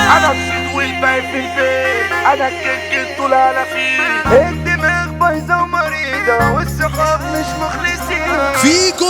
انا الصيد والباقي في البيت انا الكيك طول انا فيه الدماغ بايظة ومريضة والصحاب مش مخلصين فيجو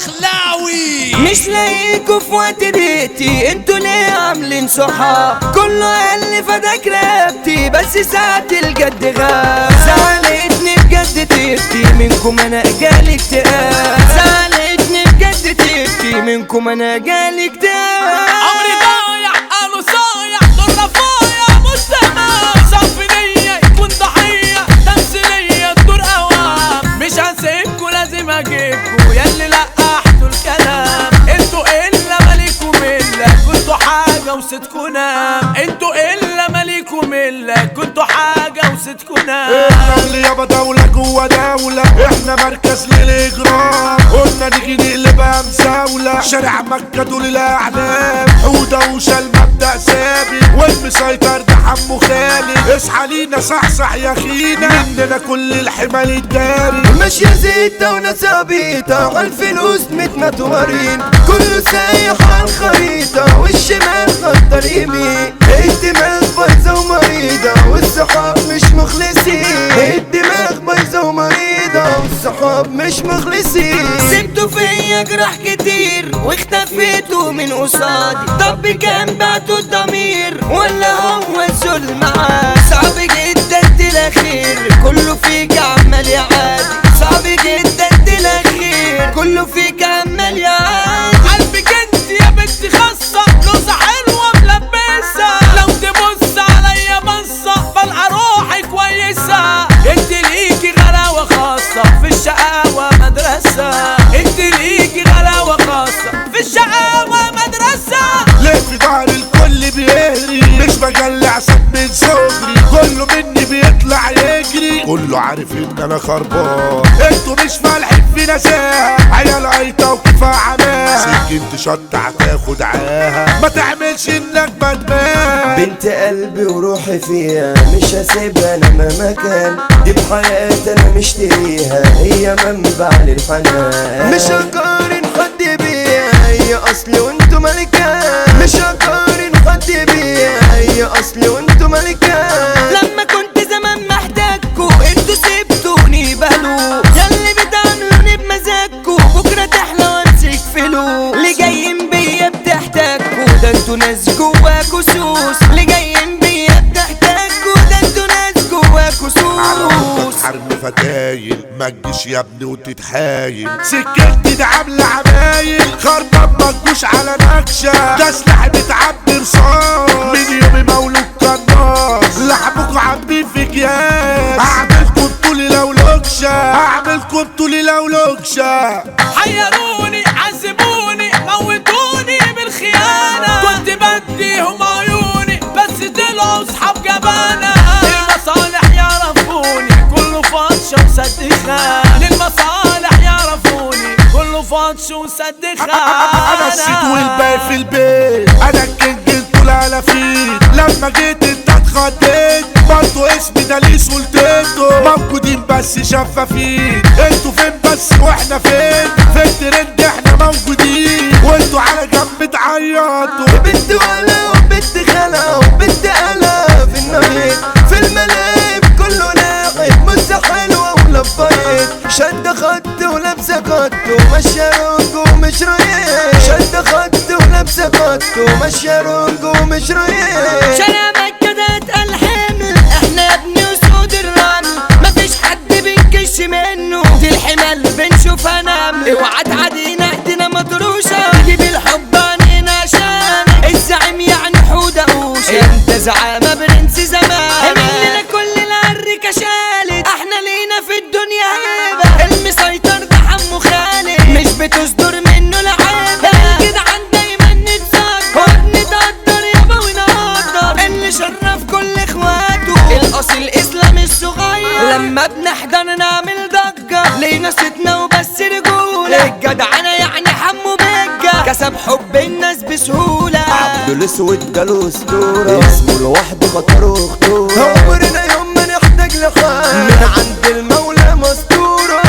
الدخلاوي مش لاقيكوا في وقت بيتي انتوا ليه عاملين صحاب كله قال لي فداك رقبتي بس ساعة الجد غاب زعلتني بجد تبكي منكم انا جالي اكتئاب زعلتني بجد تبكي منكم انا جالي اكتئاب عمري ضايع انا صايع دور رفايع مستمع صف نية يكون ضحية تمثيلية دور اوام مش هسيبكوا لازم اجيبكوا ياللي لقحتوا الكلام انتوا الا مالكوا ملة كنتوا حاجة وستكوا نام انتوا الا مالكوا ملة كنتوا حاجة وستكوا نام الرمل يابا دولة جوا دولة احنا مركز للإجرام قلنا نيجي نقلبها مساولة شارع مكة دول الأعلام حودة وشال مبدأ ثابت والمسيطر ده حمو خالد اصحى لينا صحصح يا خينا مننا كل الحمال الداري ماشية زيتة وناس عبيطة عالفلوس متنطورين كله سايح عالخريطة والشمال خطر يمين الدماغ بايظة ومريضة والصحاب مش مخلصين الدماغ بايظة ومريضة والصحاب مش مخلصين سبتوا فيا جراح كتير واختفيتوا من قصادي طب كان بعتوا الضمير ولا هو الذل معاه صعب جدا تلاخير كله فيك عمال يعادي صعب جدا تلاخير كله فيك عمال يعادي قلبك انت يا بنت خاصة لوزة حلوة ملبسة لو تبص عليا بصة بلقى روحي كويسة انت ليكي غلاوة خاصة في الشقاوة مدرسة انت ليكي غلاوة خاصة في الشقاوة مدرسة ليه في ظهر الكل بيهري مش بجلع سب من صغري كله مني بيطلع يجري كله عارف ان انا خربان انتوا مش فالحين في نساها عيال قايطة وكفاية عماها سكنت شط هتاخد عاها ما تعملش انك بدمان بنت قلبي وروحي فيها مش هسيبها انا مهما كان دي بحياتي انا مشتريها هي منبع للحنان مش هقارن حد بيها هي اصلي وانتو ملكان مش هقارن حد بيها هي اصلي وانتو ملكان لما كنت زمان محتاجكوا انتوا سبتوني بهلو ياللي بتعملوني بمزاجكوا بكرة تحلى وامسك فلوس اللي جايين بيا بتحتاجكوا ده انتوا ناس جواكوا سوس اللي جايين بيا بتحتاجكوا ده انتوا ناس جواكوا سوس حرم فتايل ما تجيش يا ابني وتتحايل سكتي ده عامله عمايل خربان ما تجوش على نكشه ده سلاح بتعبي رصاص من يومي مولود قناص لحمكوا عاملين في اكياس هعملكوا طولي لو لوكشه هعملكوا طولي لو لوكشه حيروني عذبوني موتوني بالخيانة كنت بديهم عيوني بس طلعوا صحاب جبانة للمصالح يعرفوني كله فاتش وسد خان للمصالح يعرفوني كله فاتش وسد انا السيد خان والباقي في البيت انا الكينج طول على فيك لما جيت انت اتخضيت برضو اسمي ده ليه سلطته موجودين بس شفافين انتوا فين بس واحنا فين في الترند احنا موجودين وانتوا على جنب تعيطوا بنت ولا وبنت خلا وبنت قلا في النهيد في الملاعب كله لاعب مزة حلوة ولبيت شد خط ولابسة خط وماشية رونج ومش رايق شد خط ولابسة خط وماشية رونج ومش رايق شارع مكة ده اتقل حمل احنا يا ابني اسود الرمل مفيش حد بنكش منه في الحمل بنشوفها نمل اوعى تعدينا ايدينا مطروشة جيب الحب عنينا عشان الزعيم يعني حودة قوشة انت زعامة برنس زمان مننا كل العركة شالت احنا لينا في الدنيا هيبة المسيطر ده حمو خالد مش بتصدر منه لعيبة الجدعان دايما نتصدر نتقدر يابا ونقدر اللي شرف كل اخواته الاصيل اسلام الصغير لما بنحضر نعمل ضجة لينا ستنا وبس رجولة الجدعنة يعني حمو بجة كسب حب الناس بسهولة عبد الاسود جاله اسطورة اسمه لوحده خطر وخطورة عمرنا يوم ما نحتاج لحال من عند المولى مستورة ظابط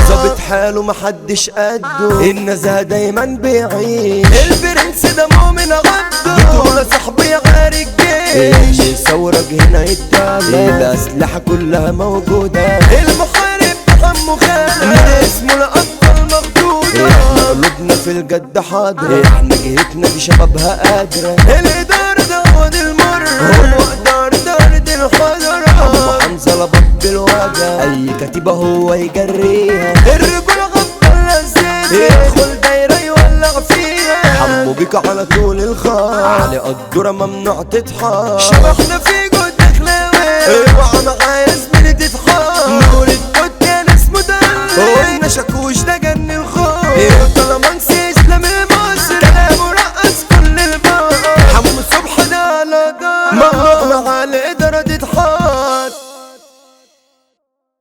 حاله محدش قده النزهة دايما بيعيش البرنس ده مؤمن عبده بتقول صاحبي غير الجيش الثورة هنا يتابع الأسلحة كلها موجودة المحارب همه خالد من اسمه لأبطال مخدودة احنا قلوبنا في الجد حاضرة احنا جهتنا في شبابها قادرة الإدارة ده هو دي المر هو إدارة دارة الحضرة أبو حمزة لبط بالوجع أي كتيبة هو يجريها الرجولة غفر لزيزة يدخل دايرة يولع فيها حمو بيك على طول الخط علي قدورة ممنوع تتحط شبحنا في جود خلاوي اوعى معايا زميلي تتحط نقول